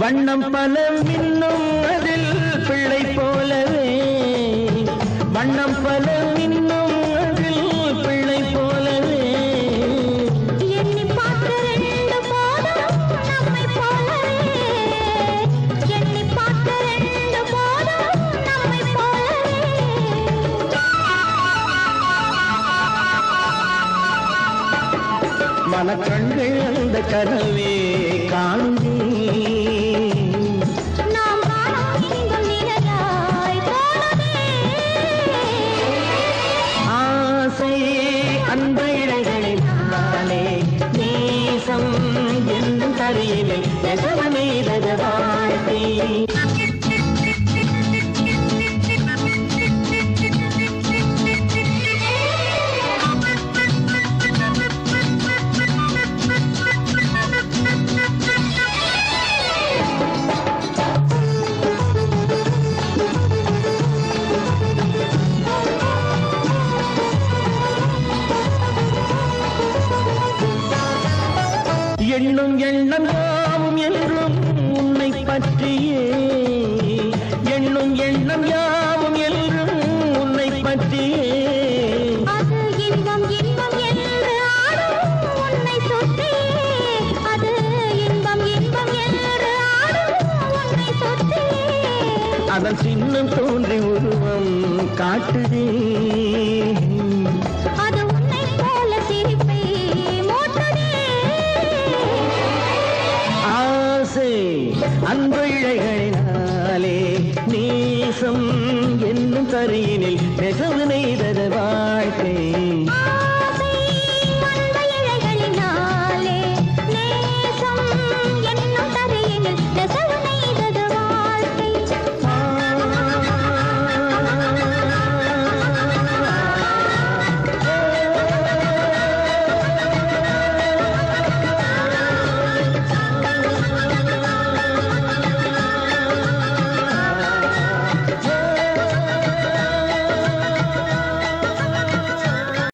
வண்ணம் பல மின்னும் அதில் பிள்ளை போலவே வண்ணம் பல மின்னும் அதில் பிள்ளை போலவே எண்ணி பார்த்த ரெண்டு போதும் நம்மை போலவே எண்ணி பார்த்த ரெண்டு போதும் நம்மை போலவே மனக்கண்கள் அந்த கனவே காணுமே நாம் காணும் இன்பம் நிழலாய் போலவே ஆசை அந்த இழைகளினாலே நேசம் என்னும் தரையிலே நெசவமேதத வாழ்க்கை எண்ணும் எண்ணம் யாவும் என்றும் உன்னை பற்றியே எண்ணும் எண்ணம் யாவும் என்றும் உன்னை பற்றியே அது இன்பம் இன்பம் என்று ஆடும் உன்னை சுற்றியே அது இன்பம் இன்பம் என்று ஆடும் உன்னை சுற்றியே அதன் சின்னம் தோன்றி உருவம் காட்டுதே அது உன்னை போல சிரிப்பை மூட்டுதே ஆசை அன்பு இழைகளினாலே நேசம் என்னும் தரையினில் நெசவு நெய்தத